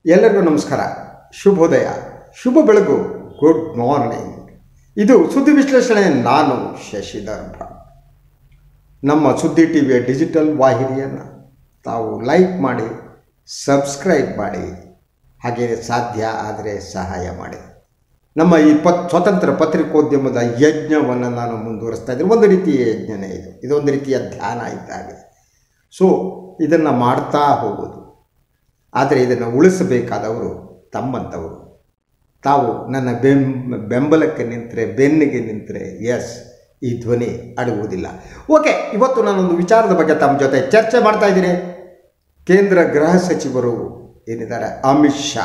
ಎಲ್ಲರಿಗೂ ನಮಸ್ಕಾರ ಶುಭೋದಯ ಶುಭ ಬೆಳಗು ಗುಡ್ ಮಾರ್ನಿಂಗ್ ಇದು ಸುದ್ದಿ ವಿಶ್ಲೇಷಣೆ ನಾನು ಶಶಿಧರ್ ಭಟ್ ನಮ್ಮ ಸುದ್ದಿ ಟಿ ವಿಯ ಡಿಜಿಟಲ್ ವಾಹಿನಿಯನ್ನು ತಾವು ಲೈಕ್ ಮಾಡಿ ಸಬ್ಸ್ಕ್ರೈಬ್ ಮಾಡಿ ಹಾಗೆ ಸಾಧ್ಯ ಆದರೆ ಸಹಾಯ ಮಾಡಿ ನಮ್ಮ ಈ ಪತ್ ಸ್ವತಂತ್ರ ಪತ್ರಿಕೋದ್ಯಮದ ಯಜ್ಞವನ್ನು ನಾನು ಮುಂದುವರಿಸ್ತಾ ಇದ್ದೀನಿ ಒಂದು ರೀತಿಯ ಯಜ್ಞನೇ ಇದು ಇದೊಂದು ರೀತಿಯ ಧ್ಯಾನ ಇದ್ದಾಗೆ ಸೊ ಇದನ್ನು ಮಾಡ್ತಾ ಹೋಗೋದು ಆದರೆ ಇದನ್ನು ಉಳಿಸಬೇಕಾದವರು ತಮ್ಮಂಥವರು ತಾವು ನನ್ನ ಬೆಂ ಬೆಂಬಲಕ್ಕೆ ನಿಂತರೆ ಬೆನ್ನಿಗೆ ನಿಂತರೆ ಎಸ್ ಈ ಧ್ವನಿ ಅಡಗುವುದಿಲ್ಲ ಓಕೆ ಇವತ್ತು ನಾನೊಂದು ವಿಚಾರದ ಬಗ್ಗೆ ತಮ್ಮ ಜೊತೆ ಚರ್ಚೆ ಮಾಡ್ತಾ ಇದ್ದೀನಿ ಕೇಂದ್ರ ಗೃಹ ಸಚಿವರು ಏನಿದ್ದಾರೆ ಅಮಿತ್ ಶಾ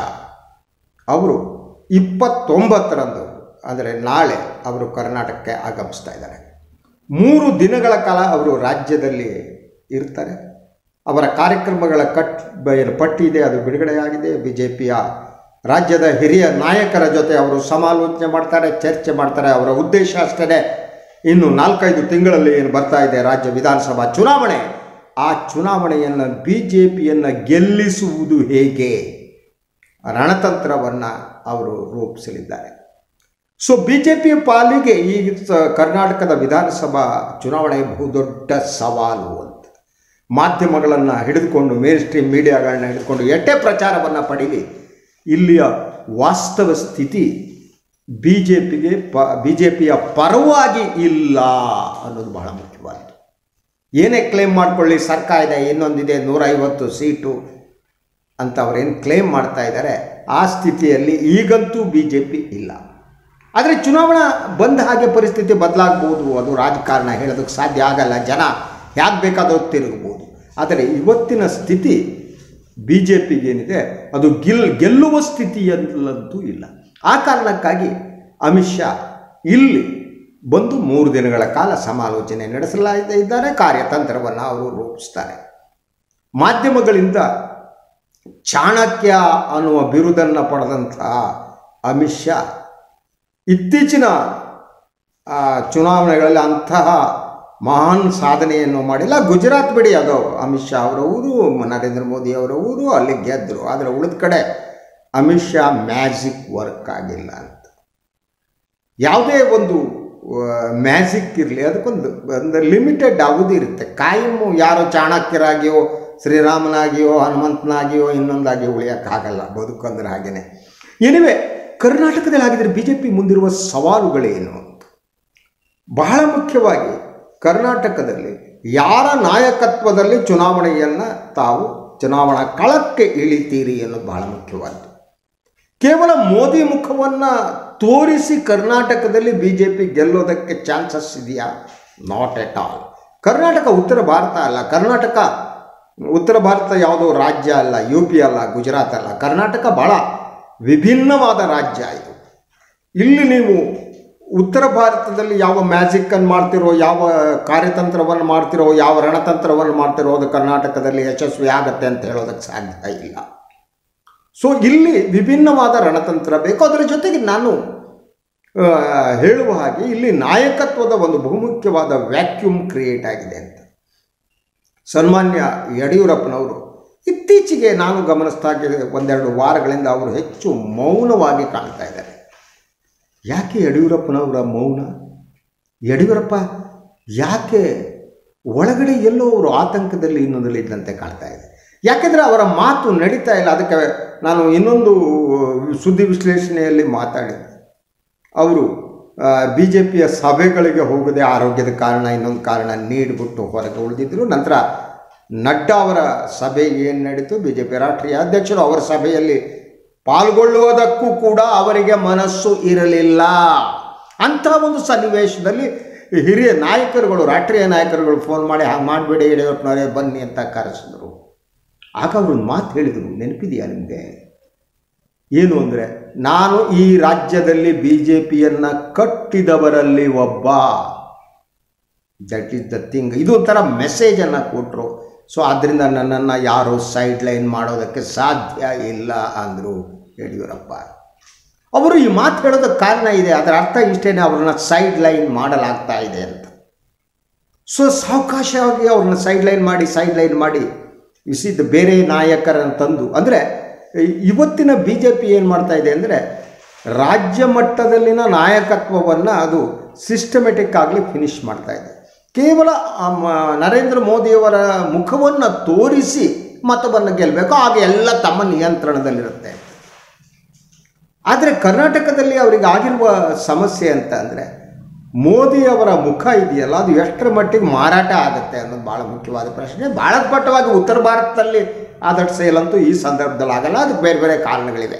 ಅವರು ಇಪ್ಪತ್ತೊಂಬತ್ತರಂದು ಅಂದರೆ ನಾಳೆ ಅವರು ಕರ್ನಾಟಕಕ್ಕೆ ಆಗಮಿಸ್ತಾ ಇದ್ದಾರೆ ಮೂರು ದಿನಗಳ ಕಾಲ ಅವರು ರಾಜ್ಯದಲ್ಲಿ ಇರ್ತಾರೆ ಅವರ ಕಾರ್ಯಕ್ರಮಗಳ ಕಟ್ ಏನು ಪಟ್ಟಿ ಇದೆ ಅದು ಬಿಡುಗಡೆಯಾಗಿದೆ ಬಿ ಜೆ ಪಿಯ ರಾಜ್ಯದ ಹಿರಿಯ ನಾಯಕರ ಜೊತೆ ಅವರು ಸಮಾಲೋಚನೆ ಮಾಡ್ತಾರೆ ಚರ್ಚೆ ಮಾಡ್ತಾರೆ ಅವರ ಉದ್ದೇಶ ಅಷ್ಟೇ ಇನ್ನು ನಾಲ್ಕೈದು ತಿಂಗಳಲ್ಲಿ ಏನು ಬರ್ತಾ ಇದೆ ರಾಜ್ಯ ವಿಧಾನಸಭಾ ಚುನಾವಣೆ ಆ ಚುನಾವಣೆಯನ್ನು ಬಿ ಜೆ ಪಿಯನ್ನು ಗೆಲ್ಲಿಸುವುದು ಹೇಗೆ ರಣತಂತ್ರವನ್ನು ಅವರು ರೂಪಿಸಲಿದ್ದಾರೆ ಸೊ ಬಿ ಜೆ ಪಿಯ ಪಾಲಿಗೆ ಈ ಸ- ಕರ್ನಾಟಕದ ವಿಧಾನಸಭಾ ಚುನಾವಣೆ ಬಹುದೊಡ್ಡ ಸವಾಲು ಅಂತ ಮಾಧ್ಯಮಗಳನ್ನು ಹಿಡಿದುಕೊಂಡು ಮೇನ್ ಸ್ಟ್ರೀಮ್ ಮೀಡಿಯಾಗಳನ್ನ ಹಿಡಿದುಕೊಂಡು ಎಟ್ಟೆ ಪ್ರಚಾರವನ್ನು ಪಡೀಲಿ ಇಲ್ಲಿಯ ವಾಸ್ತವ ಸ್ಥಿತಿ ಬಿ ಜೆ ಪಿಗೆ ಪ ಬಿ ಜೆ ಪಿಯ ಪರವಾಗಿ ಇಲ್ಲ ಅನ್ನೋದು ಬಹಳ ಮುಖ್ಯವಾದ್ದು ಏನೇ ಕ್ಲೇಮ್ ಮಾಡಿಕೊಳ್ಳಿ ಸರ್ಕಾರ ಇದೆ ಇನ್ನೊಂದಿದೆ ನೂರೈವತ್ತು ಸೀಟು ಅಂತ ಅವರೇನು ಕ್ಲೇಮ್ ಮಾಡ್ತಾ ಇದ್ದಾರೆ ಆ ಸ್ಥಿತಿಯಲ್ಲಿ ಈಗಂತೂ ಬಿ ಜೆ ಪಿ ಇಲ್ಲ ಆದರೆ ಚುನಾವಣಾ ಬಂದ ಹಾಗೆ ಪರಿಸ್ಥಿತಿ ಬದಲಾಗ್ಬೋದು ಅದು ರಾಜಕಾರಣ ಹೇಳೋದಕ್ಕೆ ಸಾಧ್ಯ ಆಗಲ್ಲ ಜನ ಯಾಕೆ ಬೇಕಾದರೂ ತಿರುಗಬಹುದು ಆದರೆ ಇವತ್ತಿನ ಸ್ಥಿತಿ ಬಿ ಜೆ ಪಿಗೇನಿದೆ ಅದು ಗೆಲ್ ಗೆಲ್ಲುವ ಸ್ಥಿತಿಯಲ್ಲಂತೂ ಇಲ್ಲ ಆ ಕಾರಣಕ್ಕಾಗಿ ಅಮಿತ್ ಶಾ ಇಲ್ಲಿ ಬಂದು ಮೂರು ದಿನಗಳ ಕಾಲ ಸಮಾಲೋಚನೆ ನಡೆಸಲಾಗಿದೆ ಇದ್ದಾರೆ ಕಾರ್ಯತಂತ್ರವನ್ನು ಅವರು ರೂಪಿಸ್ತಾರೆ ಮಾಧ್ಯಮಗಳಿಂದ ಚಾಣಕ್ಯ ಅನ್ನುವ ಬಿರುದನ್ನು ಪಡೆದಂತಹ ಅಮಿತ್ ಶಾ ಇತ್ತೀಚಿನ ಆ, ಚುನಾವಣೆಗಳಲ್ಲಿ ಅಂತಹ ಮಹಾನ್ ಸಾಧನೆಯನ್ನು ಮಾಡಿಲ್ಲ ಗುಜರಾತ್ ಬಿಡಿ ಅದು ಅಮಿತ್ ಶಾ ಅವರ ಊರು ನರೇಂದ್ರ ಮೋದಿ ಅವರ ಊರು ಅಲ್ಲಿ ಗೆದ್ದರು ಆದರೆ ಉಳಿದ ಕಡೆ ಅಮಿತ್ ಶಾ ಮ್ಯಾಜಿಕ್ ವರ್ಕ್ ಆಗಿಲ್ಲ ಅಂತ ಯಾವುದೇ ಒಂದು ಮ್ಯಾಜಿಕ್ ಇರಲಿ ಅದಕ್ಕೊಂದು ಒಂದು ಲಿಮಿಟೆಡ್ ಅವಧಿ ಇರುತ್ತೆ ಕಾಯಮ್ಮು ಯಾರೋ ಚಾಣಕ್ಯರಾಗಿಯೋ ಶ್ರೀರಾಮನಾಗಿಯೋ ಹನುಮಂತನಾಗಿಯೋ ಇನ್ನೊಂದಾಗಿ ಉಳಿಯೋಕ್ಕಾಗಲ್ಲ ಬದುಕಂದ್ರೆ ಹಾಗೇನೆ ಎನಿವೆ ಕರ್ನಾಟಕದಲ್ಲಿ ಆಗಿದ್ರೆ ಬಿ ಜೆ ಪಿ ಮುಂದಿರುವ ಸವಾಲುಗಳೇನು ಅಂತ ಬಹಳ ಮುಖ್ಯವಾಗಿ ಕರ್ನಾಟಕದಲ್ಲಿ ಯಾರ ನಾಯಕತ್ವದಲ್ಲಿ ಚುನಾವಣೆಯನ್ನು ತಾವು ಚುನಾವಣಾ ಕಳಕ್ಕೆ ಇಳಿತೀರಿ ಅನ್ನೋದು ಬಹಳ ಮುಖ್ಯವಾದ್ದು ಕೇವಲ ಮೋದಿ ಮುಖವನ್ನು ತೋರಿಸಿ ಕರ್ನಾಟಕದಲ್ಲಿ ಬಿ ಜೆ ಪಿ ಗೆಲ್ಲೋದಕ್ಕೆ ಚಾನ್ಸಸ್ ಇದೆಯಾ ನಾಟ್ ಎಟ್ ಆಲ್ ಕರ್ನಾಟಕ ಉತ್ತರ ಭಾರತ ಅಲ್ಲ ಕರ್ನಾಟಕ ಉತ್ತರ ಭಾರತ ಯಾವುದೋ ರಾಜ್ಯ ಅಲ್ಲ ಯು ಪಿ ಅಲ್ಲ ಗುಜರಾತ್ ಅಲ್ಲ ಕರ್ನಾಟಕ ಭಾಳ ವಿಭಿನ್ನವಾದ ರಾಜ್ಯ ಇದು ಇಲ್ಲಿ ನೀವು ಉತ್ತರ ಭಾರತದಲ್ಲಿ ಯಾವ ಮ್ಯಾಜಿಕ್ಕನ್ನು ಮಾಡ್ತಿರೋ ಯಾವ ಕಾರ್ಯತಂತ್ರವನ್ನು ಮಾಡ್ತಿರೋ ಯಾವ ರಣತಂತ್ರವನ್ನು ಮಾಡ್ತಿರೋ ಅದು ಕರ್ನಾಟಕದಲ್ಲಿ ಯಶಸ್ವಿ ಆಗತ್ತೆ ಅಂತ ಹೇಳೋದಕ್ಕೆ ಸಾಧ್ಯ ಇಲ್ಲ ಸೊ ಇಲ್ಲಿ ವಿಭಿನ್ನವಾದ ರಣತಂತ್ರ ಬೇಕು ಅದರ ಜೊತೆಗೆ ನಾನು ಆ, ಹೇಳುವ ಹಾಗೆ ಇಲ್ಲಿ ನಾಯಕತ್ವದ ಒಂದು ಬಹುಮುಖ್ಯವಾದ ವ್ಯಾಕ್ಯೂಮ್ ಕ್ರಿಯೇಟ್ ಆಗಿದೆ ಅಂತ ಸನ್ಮಾನ್ಯ ಯಡಿಯೂರಪ್ಪನವರು ಇತ್ತೀಚೆಗೆ ನಾನು ಗಮನಿಸ್ದಾಗೆ ಒಂದೆರಡು ವಾರಗಳಿಂದ ಅವರು ಹೆಚ್ಚು ಮೌನವಾಗಿ ಕಾಣ್ತಾ ಇದ್ದಾರೆ ಯಾಕೆ ಯಡಿಯೂರಪ್ಪನವರ ಮೌನ ಯಡಿಯೂರಪ್ಪ ಯಾಕೆ ಒಳಗಡೆ ಎಲ್ಲೋ ಅವರು ಆತಂಕದಲ್ಲಿ ಇನ್ನೊಂದಲ್ಲಿ ಇದ್ದಂತೆ ಕಾಣ್ತಾ ಇದೆ ಯಾಕೆಂದರೆ ಅವರ ಮಾತು ನಡೀತಾ ಇಲ್ಲ ಅದಕ್ಕೆ ನಾನು ಇನ್ನೊಂದು ಸುದ್ದಿ ವಿಶ್ಲೇಷಣೆಯಲ್ಲಿ ಮಾತಾಡಿದ್ದೆ ಅವರು ಬಿ ಜೆ ಪಿಯ ಸಭೆಗಳಿಗೆ ಹೋಗದೆ ಆರೋಗ್ಯದ ಕಾರಣ ಇನ್ನೊಂದು ಕಾರಣ ನೀಡಿಬಿಟ್ಟು ಹೊರಗೆ ಉಳಿದಿದ್ದರು ನಂತರ ನಡ್ಡಾ ಅವರ ಸಭೆ ಏನು ನಡೀತು ಬಿ ಜೆ ಪಿ ರಾಷ್ಟ್ರೀಯ ಅಧ್ಯಕ್ಷರು ಅವರ ಸಭೆಯಲ್ಲಿ ಪಾಲ್ಗೊಳ್ಳುವುದಕ್ಕೂ ಕೂಡ ಅವರಿಗೆ ಮನಸ್ಸು ಇರಲಿಲ್ಲ ಅಂಥ ಒಂದು ಸನ್ನಿವೇಶದಲ್ಲಿ ಹಿರಿಯ ನಾಯಕರುಗಳು ರಾಷ್ಟ್ರೀಯ ನಾಯಕರುಗಳು ಫೋನ್ ಮಾಡಿ ಹಾಗೆ ಮಾಡಬೇಡಿ ಯಡಿಯೂರಪ್ಪನವರೇ ಬನ್ನಿ ಅಂತ ಕರೆಸಿದ್ರು ಆಗ ಅವರು ಒಂದು ಮಾತು ಹೇಳಿದರು ನೆನಪಿದೆಯಾ ನಿಮಗೆ ಏನು ಅಂದರೆ ನಾನು ಈ ರಾಜ್ಯದಲ್ಲಿ ಬಿ ಜೆ ಪಿಯನ್ನು ಕಟ್ಟಿದವರಲ್ಲಿ ಒಬ್ಬ ದಟ್ ಈಸ್ ದ ಥಿಂಗ್ ಇದು ಒಂಥರ ಮೆಸೇಜನ್ನು ಕೊಟ್ಟರು ಸೊ ಆದ್ದರಿಂದ ನನ್ನನ್ನು ಯಾರೂ ಸೈಡ್ ಲೈನ್ ಮಾಡೋದಕ್ಕೆ ಸಾಧ್ಯ ಇಲ್ಲ ಅಂದರು ಯಡಿಯೂರಪ್ಪ ಅವರು ಈ ಮಾತು ಹೇಳೋದಕ್ಕೆ ಕಾರಣ ಇದೆ ಅದರ ಅರ್ಥ ಇಷ್ಟೇ ಅವ್ರನ್ನ ಸೈಡ್ ಲೈನ್ ಮಾಡಲಾಗ್ತಾ ಇದೆ ಅಂತ ಸೊ ಸಾವಕಾಶವಾಗಿ ಅವ್ರನ್ನ ಸೈಡ್ ಲೈನ್ ಮಾಡಿ ಸೈಡ್ ಲೈನ್ ಮಾಡಿ ಇಸಿದ ಬೇರೆ ನಾಯಕರನ್ನು ತಂದು ಅಂದರೆ ಇವತ್ತಿನ ಬಿ ಜೆ ಪಿ ಏನು ಮಾಡ್ತಾ ಇದೆ ಅಂದರೆ ರಾಜ್ಯ ಮಟ್ಟದಲ್ಲಿನ ನಾಯಕತ್ವವನ್ನು ಅದು ಸಿಸ್ಟಮೆಟಿಕ್ ಆಗಲಿ ಫಿನಿಶ್ ಮಾಡ್ತಾ ಇದೆ ಕೇವಲ ಆ ಮ- ನರೇಂದ್ರ ಮೋದಿಯವರ ಮುಖವನ್ನು ತೋರಿಸಿ ಮತವನ್ನು ಗೆಲ್ಲಬೇಕು ಆಗ ಎಲ್ಲ ತಮ್ಮ ನಿಯಂತ್ರಣದಲ್ಲಿರುತ್ತೆ ಆದರೆ ಕರ್ನಾಟಕದಲ್ಲಿ ಅವರಿಗೆ ಆಗಿರುವ ಸಮಸ್ಯೆ ಅಂತ ಅಂದರೆ ಮೋದಿಯವರ ಮುಖ ಇದೆಯಲ್ಲ ಅದು ಎಷ್ಟರ ಮಟ್ಟಿಗೆ ಮಾರಾಟ ಆಗುತ್ತೆ ಅನ್ನೋದು ಭಾಳ ಮುಖ್ಯವಾದ ಪ್ರಶ್ನೆ ಭಾಳ ಸ್ಪಷ್ಟವಾಗಿ ಉತ್ತರ ಭಾರತದಲ್ಲಿ ಆದಷ್ಟು ಸೇಲಂತೂ ಈ ಸಂದರ್ಭದಲ್ಲಿ ಆಗಲ್ಲ ಅದಕ್ಕೆ ಬೇರೆ ಬೇರೆ ಕಾರಣಗಳಿವೆ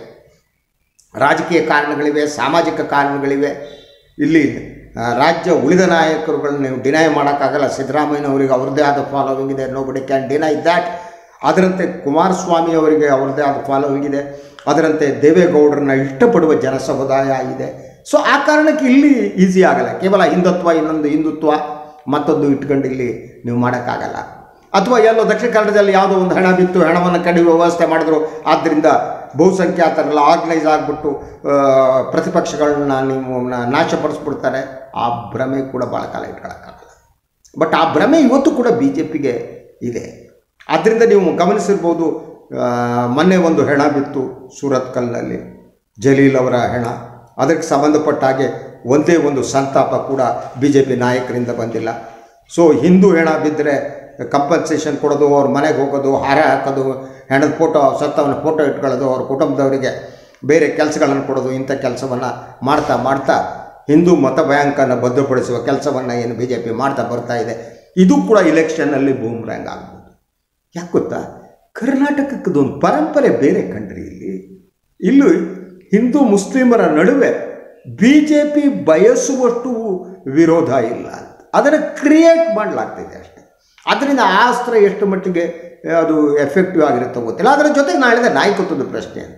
ರಾಜಕೀಯ ಕಾರಣಗಳಿವೆ ಸಾಮಾಜಿಕ ಕಾರಣಗಳಿವೆ ಇಲ್ಲಿ ಆ, ರಾಜ್ಯ ಉಳಿದ ನಾಯಕರುಗಳನ್ನ ನೀವು ಡಿನೈ ಮಾಡೋಕ್ಕಾಗಲ್ಲ ಸಿದ್ದರಾಮಯ್ಯನವರಿಗೆ ಅವ್ರದ್ದೇ ಆದ ಫಾಲೋವಿಂಗ್ ಇದೆ ನೋ ಬಡಿ ಕ್ಯಾನ್ ಡಿನೈ ದ್ಯಾಟ್ ಅದರಂತೆ ಕುಮಾರಸ್ವಾಮಿ ಅವರಿಗೆ ಅವ್ರದ್ದೇ ಆದ ಫಾಲೋವಿಂಗ್ ಇದೆ ಅದರಂತೆ ದೇವೇಗೌಡರನ್ನ ಇಷ್ಟಪಡುವ ಜನ ಸಮುದಾಯ ಇದೆ ಸೊ ಆ ಕಾರಣಕ್ಕೆ ಇಲ್ಲಿ ಈಸಿ ಆಗಲ್ಲ ಕೇವಲ ಹಿಂದುತ್ವ ಇನ್ನೊಂದು ಹಿಂದುತ್ವ ಮತ್ತೊಂದು ಇಟ್ಕೊಂಡು ಇಲ್ಲಿ ನೀವು ಮಾಡೋಕ್ಕಾಗಲ್ಲ ಅಥವಾ ಎಲ್ಲೋ ದಕ್ಷಿಣ ಕನ್ನಡದಲ್ಲಿ ಯಾವುದೋ ಒಂದು ಹಣ ಬಿತ್ತು ಹಣವನ್ನು ಕಡಿಮೆ ವ್ಯವಸ್ಥೆ ಮಾಡಿದ್ರು ಆದ್ದರಿಂದ ಬಹುಸಂಖ್ಯಾತರೆಲ್ಲ ಆರ್ಗನೈಸ್ ಆಗಿಬಿಟ್ಟು ಪ್ರತಿಪಕ್ಷಗಳನ್ನ ನೀವು ನ- ನಾಶಪಡಿಸ್ಬಿಡ್ತಾರೆ ಆ ಭ್ರಮೆ ಕೂಡ ಭಾಳ ಕಾಲ ಇಟ್ಕೊಳ್ಳೋಕ್ಕಾಗಲ್ಲ ಬಟ್ ಆ ಭ್ರಮೆ ಇವತ್ತು ಕೂಡ ಬಿ ಜೆ ಪಿಗೆ ಇದೆ ಆದ್ದರಿಂದ ನೀವು ಗಮನಿಸಿರ್ಬೋದು ಆ, ಮೊನ್ನೆ ಒಂದು ಹೆಣ ಬಿತ್ತು ಸೂರತ್ಕಲ್ನಲ್ಲಿ ಜಲೀಲ್ ಅವರ ಹೆಣ ಅದಕ್ಕೆ ಸಂಬಂಧಪಟ್ಟ ಹಾಗೆ ಒಂದೇ ಒಂದು ಸಂತಾಪ ಕೂಡ ಬಿ ಜೆ ಪಿ ನಾಯಕರಿಂದ ಬಂದಿಲ್ಲ ಸೊ ಹಿಂದೂ ಹೆಣ ಬಿದ್ದರೆ ಕಂಪನ್ಸೇಷನ್ ಕೊಡೋದು ಅವ್ರ ಮನೆಗೆ ಹೋಗೋದು ಹಾರ ಹಾಕೋದು ಹೆಣದ ಫೋಟೋ ಸತ್ತವನ ಫೋಟೋ ಇಟ್ಕೊಳ್ಳೋದು ಅವ್ರ ಕುಟುಂಬದವರಿಗೆ ಬೇರೆ ಕೆಲಸಗಳನ್ನು ಕೊಡೋದು ಇಂಥ ಕೆಲಸವನ್ನು ಮಾಡ್ತಾ ಮಾಡ್ತಾ ಹಿಂದೂ ಮತ ಬ್ಯಾಂಕನ್ನು ಭದ್ರಪಡಿಸುವ ಕೆಲಸವನ್ನು ಏನು ಬಿ ಜೆ ಪಿ ಮಾಡ್ತಾ ಬರ್ತಾ ಇದೆ ಇದು ಕೂಡ ಇಲೆಕ್ಷನ್ನಲ್ಲಿ ಬೂಮ್ರ್ಯಾಂಗ್ ಆಗ್ಬೋದು ಯಾಕೆ ಗೊತ್ತಾ ಕರ್ನಾಟಕಕ್ಕದೊಂದು ಪರಂಪರೆ ಬೇರೆ ಕಂಡ್ರಿ ಇಲ್ಲಿ ಇಲ್ಲಿ ಹಿಂದೂ ಮುಸ್ಲಿಮರ ನಡುವೆ ಬಿ ಜೆ ಪಿ ಬಯಸುವಷ್ಟು ವಿರೋಧ ಇಲ್ಲ ಅಂತ ಅದನ್ನು ಕ್ರಿಯೇಟ್ ಮಾಡಲಾಗ್ತಿದೆ ಅಷ್ಟೇ ಅದರಿಂದ ಆ ಅಸ್ತ್ರ ಎಷ್ಟು ಮಟ್ಟಿಗೆ ಅದು ಎಫೆಕ್ಟಿವ್ ಆಗಿರುತ್ತೋ ಗೊತ್ತಿಲ್ಲ ಅದರ ಜೊತೆಗೆ ನಾಳಿದ ನಾಯಕತ್ವದ ಪ್ರಶ್ನೆ ಅಂತ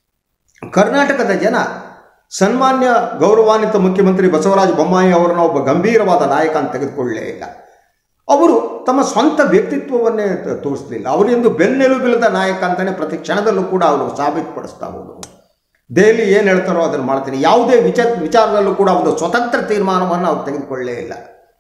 ಕರ್ನಾಟಕದ ಜನ ಸನ್ಮಾನ್ಯ ಗೌರವಾನ್ವಿತ ಮುಖ್ಯಮಂತ್ರಿ ಬಸವರಾಜ ಬೊಮ್ಮಾಯಿ ಅವರನ್ನ ಒಬ್ಬ ಗಂಭೀರವಾದ ನಾಯಕ ಅಂತ ತೆಗೆದುಕೊಳ್ಳೇ ಇಲ್ಲ ಅವರು ತಮ್ಮ ಸ್ವಂತ ವ್ಯಕ್ತಿತ್ವವನ್ನೇ ತ- ತೋರಿಸಲಿಲ್ಲ ಅವರೆಂದು ಬೆನ್ನೆಲುಬಿಲ್ಲದ ನಾಯಕ ಅಂತಲೇ ಪ್ರತಿ ಕ್ಷಣದಲ್ಲೂ ಕೂಡ ಅವರು ಸಾಬೀತುಪಡಿಸ್ತಾ ಹೋದರು ದೆಹಲಿ ಏನು ಹೇಳ್ತಾರೋ ಅದನ್ನು ಮಾಡ್ತೀನಿ ಯಾವುದೇ ವಿಚ ವಿಚಾರದಲ್ಲೂ ಕೂಡ ಒಂದು ಸ್ವತಂತ್ರ ತೀರ್ಮಾನವನ್ನು ಅವ್ರು ತೆಗೆದುಕೊಳ್ಳೇ ಇಲ್ಲ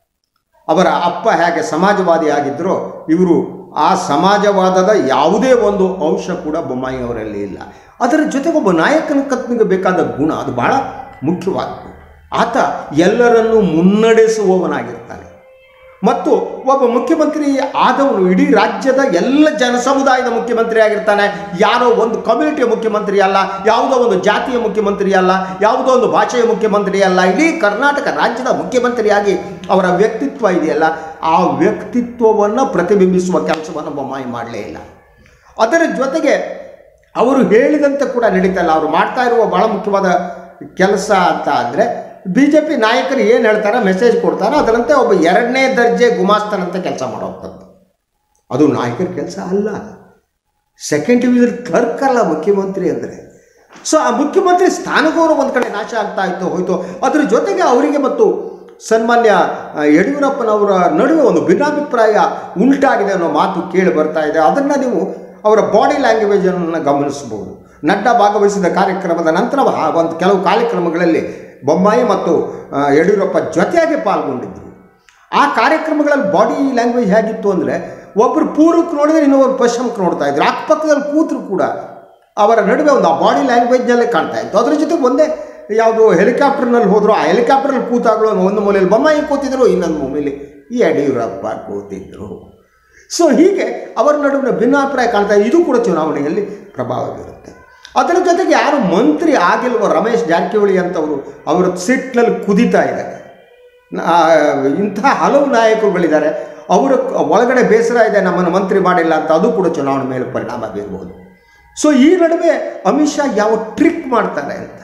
ಅವರ ಅಪ್ಪ ಹೇಗೆ ಸಮಾಜವಾದಿ ಆಗಿದ್ದರೋ ಇವರು ಆ ಸಮಾಜವಾದದ ಯಾವುದೇ ಒಂದು ಅಂಶ ಕೂಡ ಬೊಮ್ಮಾಯಿ ಅವರಲ್ಲಿ ಇಲ್ಲ ಅದರ ಜೊತೆಗೆ ಒಬ್ಬ ನಾಯಕನ ಕತ್ನಿಗೆ ಬೇಕಾದ ಗುಣ ಅದು ಬಹಳ ಮುಖ್ಯವಾದದ್ದು ಆತ ಎಲ್ಲರನ್ನೂ ಮುನ್ನಡೆಸುವವನಾಗಿರ್ತಾನೆ ಮತ್ತು ಒಬ್ಬ ಮುಖ್ಯಮಂತ್ರಿ ಆದವನು ಇಡೀ ರಾಜ್ಯದ ಎಲ್ಲ ಜನ ಸಮುದಾಯದ ಮುಖ್ಯಮಂತ್ರಿ ಆಗಿರ್ತಾನೆ ಯಾರೋ ಒಂದು ಕಮ್ಯುನಿಟಿಯ ಮುಖ್ಯಮಂತ್ರಿ ಅಲ್ಲ ಯಾವುದೋ ಒಂದು ಜಾತಿಯ ಮುಖ್ಯಮಂತ್ರಿ ಅಲ್ಲ ಯಾವುದೋ ಒಂದು ಭಾಷೆಯ ಮುಖ್ಯಮಂತ್ರಿ ಅಲ್ಲ ಇಡೀ ಕರ್ನಾಟಕ ರಾಜ್ಯದ ಮುಖ್ಯಮಂತ್ರಿಯಾಗಿ ಅವರ ವ್ಯಕ್ತಿತ್ವ ಇದೆಯಲ್ಲ ಆ ವ್ಯಕ್ತಿತ್ವವನ್ನು ಪ್ರತಿಬಿಂಬಿಸುವ ಕೆಲಸವನ್ನು ಬೊಮ್ಮಾಯಿ ಮಾಡಲೇ ಇಲ್ಲ ಅದರ ಜೊತೆಗೆ ಅವರು ಹೇಳಿದಂತೆ ಕೂಡ ನಡೀತಾ ಇಲ್ಲ ಅವರು ಮಾಡ್ತಾ ಇರುವ ಬಹಳ ಮುಖ್ಯವಾದ ಕೆಲಸ ಅಂತ ಅಂದರೆ ಬಿ ಜೆ ಪಿ ನಾಯಕರು ಏನು ಹೇಳ್ತಾರೆ ಮೆಸೇಜ್ ಕೊಡ್ತಾರೆ ಅದರಂತೆ ಒಬ್ಬ ಎರಡನೇ ದರ್ಜೆ ಗುಮಾಸ್ತನಂತೆ ಕೆಲಸ ಮಾಡೋವಂಥದ್ದು ಅದು ನಾಯಕರ ಕೆಲಸ ಅಲ್ಲ ಸೆಕೆಂಡ್ ಡಿವಿಷನ್ ಕ್ಲರ್ಕ್ ಅಲ್ಲ ಮುಖ್ಯಮಂತ್ರಿ ಅಂದರೆ ಸೊ ಆ ಮುಖ್ಯಮಂತ್ರಿ ಸ್ಥಾನಗೌರವ ಒಂದು ಕಡೆ ನಾಶ ಆಗ್ತಾ ಇತ್ತು ಹೋಯ್ತು ಅದ್ರ ಜೊತೆಗೆ ಅವರಿಗೆ ಮತ್ತು ಸನ್ಮಾನ್ಯ ಆ, ಯಡಿಯೂರಪ್ಪನವರ ನಡುವೆ ಒಂದು ಭಿನ್ನಾಭಿಪ್ರಾಯ ಉಂಟಾಗಿದೆ ಅನ್ನೋ ಮಾತು ಕೇಳಿ ಬರ್ತಾ ಇದೆ ಅದನ್ನು ನೀವು ಅವರ ಬಾಡಿ ಲ್ಯಾಂಗ್ವೇಜನ್ನು ಗಮನಿಸಬಹುದು ನಡ್ಡಾ ಭಾಗವಹಿಸಿದ ಕಾರ್ಯಕ್ರಮದ ನಂತರ ಆ ಒಂದು ಕೆಲವು ಕಾರ್ಯಕ್ರಮಗಳಲ್ಲಿ ಬೊಮ್ಮಾಯಿ ಮತ್ತು ಆ, ಯಡಿಯೂರಪ್ಪ ಜೊತೆಯಾಗಿ ಪಾಲ್ಗೊಂಡಿದ್ದರು ಆ ಕಾರ್ಯಕ್ರಮಗಳಲ್ಲಿ ಬಾಡಿ ಲ್ಯಾಂಗ್ವೇಜ್ ಹೇಗಿತ್ತು ಅಂದರೆ ಒಬ್ಬರು ಪೂರ್ವಕ್ಕೆ ನೋಡಿದ್ರೆ ಇನ್ನೊಬ್ಬರು ಪಶ್ಚಿಮಕ್ಕೆ ನೋಡ್ತಾ ಇದ್ರು ಅಕ್ಕಪಕ್ಕದಲ್ಲಿ ಕೂತರು ಕೂಡ ಅವರ ನಡುವೆ ಒಂದು ಆ ಬಾಡಿ ಲ್ಯಾಂಗ್ವೇಜ್ನಲ್ಲೇ ಕಾಣ್ತಾ ಇತ್ತು ಅದ್ರ ಜೊತೆಗೆ ಒಂದೇ ಯಾವುದು ಹೆಲಿಕಾಪ್ಟರ್ನಲ್ಲಿ ಹೋದ್ರು ಆ ಹೆಲಿಕಾಪ್ಟರ್ನಲ್ಲಿ ಕೂತಾಗಲೂ ಒಂದು ಮೂಲೆಯಲ್ಲಿ ಬೊಮ್ಮಾಯಿ ಕೂತಿದ್ರು ಇನ್ನೊಂದು ಮೂಲೆಯಲ್ಲಿ ಈ ಯಡಿಯೂರಪ್ಪ ಕೂತಿದ್ರು ಸೊ ಹೀಗೆ ಅವರ ನಡುವಿನ ಭಿನ್ನಾಭಿಪ್ರಾಯ ಕಾಣ್ತಾ ಇದೆ. ಇದು ಕೂಡ ಚುನಾವಣೆಯಲ್ಲಿ ಪ್ರಭಾವ ಬೀರುತ್ತೆ ಅದರ ಜೊತೆಗೆ ಯಾರು ಮಂತ್ರಿ ಆಗಿಲ್ವೋ ರಮೇಶ್ ಜಾರಕಿಹೊಳಿ ಅಂತವರು ಅವರ ಸಿಟ್ನಲ್ಲಿ ಕುದಿತಾ ಇದ್ದಾರೆ ಆ, ಇಂಥ ಹಲವು ನಾಯಕರುಗಳಿದ್ದಾರೆ ಅವರ ಒಳಗಡೆ ಬೇಸರ ಇದೆ ನಮ್ಮನ್ನು ಮಂತ್ರಿ ಮಾಡಿಲ್ಲ ಅಂತ ಅದು ಕೂಡ ಚುನಾವಣೆ ಮೇಲೆ ಪರಿಣಾಮ ಬೀರಬಹುದು ಸೊ ಈ ನಡುವೆ ಅಮಿತ್ ಶಾ ಯಾವ ಟ್ರಿಕ್ ಮಾಡ್ತಾರೆ ಅಂತ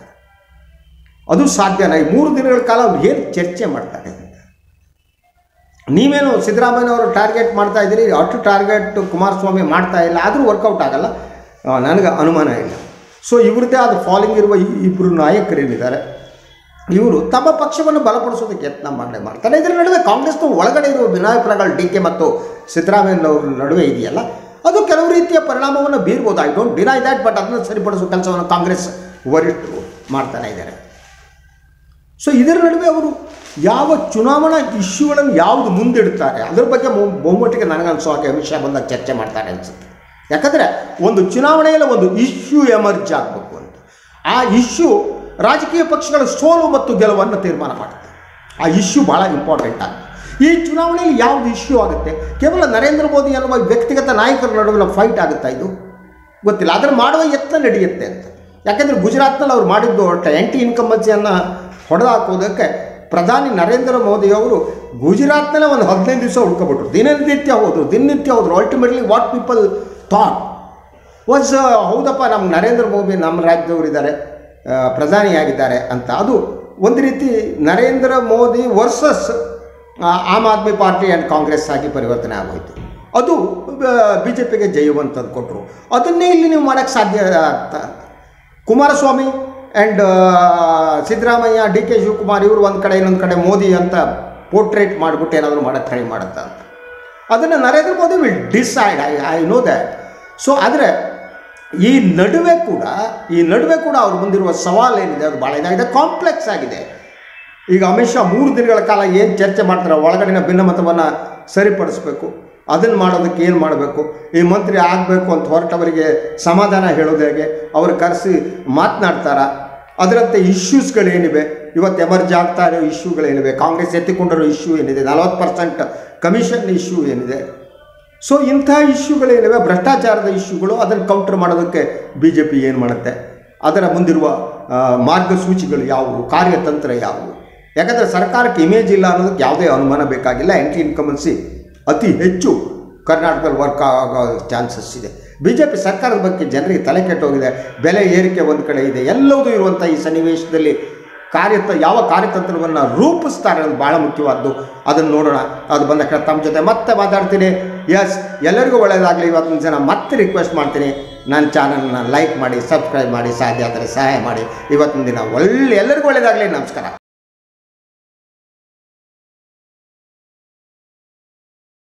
ಅದು ಸಾಧ್ಯನಾ ಈ ಮೂರು ದಿನಗಳ ಕಾಲ ಅವ್ರು ಏನು ಚರ್ಚೆ ಮಾಡ್ತಾರೆ ಅಂತ ನೀವೇನು ಸಿದ್ದರಾಮಯ್ಯನವರು ಟಾರ್ಗೆಟ್ ಮಾಡ್ತಾ ಇದ್ದೀರಿ ಅಷ್ಟು ಟಾರ್ಗೆಟ್ ಕುಮಾರಸ್ವಾಮಿ ಮಾಡ್ತಾ ಇಲ್ಲ ಆದರೂ ವರ್ಕೌಟ್ ಆಗಲ್ಲ ಆ, ನನಗೆ ಅನುಮಾನ ಇಲ್ಲ ಸೊ ಇವ್ರದ್ದೇ ಆದ ಫಾಲಿಂಗ್ ಇರುವ ಈ ಇಬ್ಬರು ನಾಯಕರೇನಿದ್ದಾರೆ ಇವರು ತಮ್ಮ ಪಕ್ಷವನ್ನು ಬಲಪಡಿಸೋದಕ್ಕೆ ಯತ್ನ ಮಾಡಲೇ ಮಾಡ್ತಾರೆ ಇದರ ನಡುವೆ ಕಾಂಗ್ರೆಸ್ನ ಒಳಗಡೆ ಇರುವ ಭಿನ್ನಾಭಿಪ್ರಾಯಗಳು ಡಿ ಕೆ ಮತ್ತು ಸಿದ್ದರಾಮಯ್ಯನವ್ರ ನಡುವೆ ಇದೆಯಲ್ಲ ಅದು ಕೆಲವು ರೀತಿಯ ಪರಿಣಾಮವನ್ನು ಬೀರ್ಬೋದು I don't deny that but ಅದನ್ನು ಸರಿಪಡಿಸುವ ಕೆಲಸವನ್ನು ಕಾಂಗ್ರೆಸ್ ವರಿಷ್ಠರು ಮಾಡ್ತಾನೆ ಇದ್ದಾರೆ ಸೊ ಇದರ ನಡುವೆ ಅವರು ಯಾವ ಚುನಾವಣಾ ಇಶ್ಯೂಗಳನ್ನು ಯಾವುದು ಮುಂದಿಡ್ತಾರೆ ಅದ್ರ ಬಗ್ಗೆ ಮೊ- ಬಹುಮಟ್ಟಿಗೆ ನನಗನ್ಸೋ ಹಾಗೆ ಅಮಿತ್ ಶಾ ಬಂದಾಗ ಚರ್ಚೆ ಮಾಡ್ತಾರೆ ಅನಿಸುತ್ತೆ ಯಾಕಂದರೆ ಒಂದು ಚುನಾವಣೆಯಲ್ಲಿ ಒಂದು ಇಶ್ಯೂ ಎಮರ್ಜ್ ಆಗಬೇಕು ಅಂತ ಆ ಇಶ್ಯೂ ರಾಜಕೀಯ ಪಕ್ಷಗಳ ಸೋಲು ಮತ್ತು ಗೆಲುವನ್ನು ತೀರ್ಮಾನ ಮಾಡುತ್ತೆ ಆ ಇಶ್ಯೂ ಭಾಳ ಇಂಪಾರ್ಟೆಂಟ್ ಆಗುತ್ತೆ ಈ ಚುನಾವಣೆಯಲ್ಲಿ ಯಾವುದು ಇಶ್ಯೂ ಆಗುತ್ತೆ ಕೇವಲ ನರೇಂದ್ರ ಮೋದಿ ಅನ್ನುವ ವ್ಯಕ್ತಿಗತ ನಾಯಕರ ನಡುವಿನ ಫೈಟ್ ಆಗುತ್ತಾ ಇದು ಗೊತ್ತಿಲ್ಲ ಅದನ್ನು ಮಾಡುವ ಯತ್ನ ನಡೆಯುತ್ತೆ ಅಂತ ಯಾಕೆಂದರೆ ಗುಜರಾತ್ನಲ್ಲಿ ಅವ್ರು ಮಾಡಿದ್ದು ಆ್ಯಂಟಿ ಇನ್ಕಂಬನ್ಸಿಯನ್ನು ಹೊಡೆದಾಕೋದಕ್ಕೆ ಪ್ರಧಾನಿ ನರೇಂದ್ರ ಮೋದಿಯವರು ಗುಜರಾತ್ನಲ್ಲೇ ಒಂದು ಹದಿನೈದು ದಿವಸ ಉಳ್ಕೊಬಿಟ್ರು ದಿನನಿತ್ಯ ಹೋದರು ದಿನನಿತ್ಯ ಹೋದರು ultimately what people thought was ಹೌದಪ್ಪ ನಮ್ಮ ನರೇಂದ್ರ ಮೋದಿ ನಮ್ಮ ರಾಜ್ಯದವರು ಇದ್ದಾರೆ ಆ, ಪ್ರಧಾನಿಯಾಗಿದ್ದಾರೆ ಅಂತ ಅದು ಒಂದು ರೀತಿ Narendra Modi versus Aam Aadmi party and Congress ಆಗಿ ಪರಿವರ್ತನೆ ಆಗೋಯ್ತು ಅದು ಬಿ ಜೆ ಪಿಗೆ ಜಯವಂತದ್ದು ಕೊಟ್ಟರು ಅದನ್ನೇ ಇಲ್ಲಿ ನೀವು ಮಾಡೋಕ್ಕೆ ಸಾಧ್ಯ ಆಗ್ತಾ Kumaraswamy and Siddaramaiah D K Shivakumar ಇವರು ಒಂದು ಕಡೆ ಇನ್ನೊಂದು ಕಡೆ ಮೋದಿ ಅಂತ ಪೋರ್ಟ್ರೇಟ್ ಮಾಡಿಬಿಟ್ಟು ಏನಾದರೂ ಮಾಡೋಕ್ಕೆ ಟ್ರೈ ಮಾಡುತ್ತಾ ಅಂತ ಅದನ್ನು Narendra Modi will decide I I know that so ಆದರೆ ಈ ನಡುವೆ ಕೂಡ ಈ ನಡುವೆ ಕೂಡ ಅವ್ರು ಮುಂದಿರುವ ಸವಾಲು ಏನಿದೆ ಅದು ಭಾಳ ಇದಾಗಿದೆ ಕಾಂಪ್ಲೆಕ್ಸ್ ಆಗಿದೆ ಈಗ ಅಮಿತ್ ಶಾ ಮೂರು ದಿನಗಳ ಕಾಲ ಏನು ಚರ್ಚೆ ಮಾಡ್ತಾರೆ ಒಳಗಡಿನ ಭಿನ್ನಮತವನ್ನು ಸರಿಪಡಿಸ್ಬೇಕು ಅದನ್ನು ಮಾಡೋದಕ್ಕೆ ಏನು ಮಾಡಬೇಕು ಈ ಮಂತ್ರಿ ಆಗಬೇಕು ಅಂತ ಹೊರಟವರಿಗೆ ಸಮಾಧಾನ ಹೇಳೋದು ಹೇಗೆ ಅವ್ರು ಕರೆಸಿ ಮಾತನಾಡ್ತಾರ ಅದರಂತೆ ಇಶ್ಯೂಸ್ಗಳೇನಿವೆ ಇವತ್ತು ಎಮರ್ಜ್ ಆಗ್ತಾ ಇರೋ ಇಶ್ಯೂಗಳೇನಿವೆ ಕಾಂಗ್ರೆಸ್ ಎತ್ತಿಕೊಂಡಿರೋ ಇಶ್ಯೂ ಏನಿದೆ ನಲವತ್ತು ಪರ್ಸೆಂಟ್ ಕಮಿಷನ್ ಇಶ್ಯೂ ಏನಿದೆ ಸೊ ಇಂಥ ಇಶ್ಯೂಗಳೇನಿವೆ ಭ್ರಷ್ಟಾಚಾರದ ಇಶ್ಯೂಗಳು ಅದನ್ನು ಕೌಂಟರ್ ಮಾಡೋದಕ್ಕೆ ಬಿ ಜೆ ಪಿ ಏನು ಮಾಡುತ್ತೆ ಅದರ ಮುಂದಿರುವ ಆ, ಮಾರ್ಗಸೂಚಿಗಳು ಯಾವುವು ಕಾರ್ಯತಂತ್ರ ಯಾವುವು ಯಾಕಂದರೆ ಸರ್ಕಾರಕ್ಕೆ ಇಮೇಜ್ ಇಲ್ಲ ಅನ್ನೋದಕ್ಕೆ ಯಾವುದೇ ಅನುಮಾನ ಬೇಕಾಗಿಲ್ಲ ಎಂಟಿ ಇನ್ಕಮನ್ಸಿ ಅತಿ ಹೆಚ್ಚು ಕರ್ನಾಟಕದಲ್ಲಿ ವರ್ಕ್ ಆಗೋ ಚಾನ್ಸಸ್ ಇದೆ ಬಿ ಜೆ ಪಿ ಸರ್ಕಾರದ ಬಗ್ಗೆ ಜನರಿಗೆ ತಲೆ ಕೆಟ್ಟೋಗಿದೆ ಬೆಲೆ ಏರಿಕೆ ಒಂದು ಕಡೆ ಇದೆ ಎಲ್ಲವೂ ಇರುವಂಥ ಈ ಸನ್ನಿವೇಶದಲ್ಲಿ ಕಾರ್ಯತ ಯಾವ ಕಾರ್ಯತಂತ್ರವನ್ನು ರೂಪಿಸ್ತಾರೆ ಅನ್ನೋದು ಭಾಳ ಮುಖ್ಯವಾದ್ದು ಅದನ್ನು ನೋಡೋಣ ಅದು ಬಂದ ಕಡೆ ತಮ್ಮ ಜೊತೆ ಮತ್ತೆ ಮಾತಾಡ್ತೀನಿ ಎಸ್ ಎಲ್ಲರಿಗೂ ಒಳ್ಳೆಯದಾಗಲಿ ಇವತ್ತಿನ ಜನ ಮತ್ತೆ ರಿಕ್ವೆಸ್ಟ್ ಮಾಡ್ತೀನಿ ನನ್ನ ಚಾನಲ್ನ ಲೈಕ್ ಮಾಡಿ ಸಬ್ಸ್ಕ್ರೈಬ್ ಮಾಡಿ ಸಾಧ್ಯ ಆದರೆ ಸಹಾಯ ಮಾಡಿ ಇವತ್ತಿನ ದಿನ ಒಳ್ಳೆ ಎಲ್ಲರಿಗೂ ಒಳ್ಳೆಯದಾಗಲಿ ನಮಸ್ಕಾರ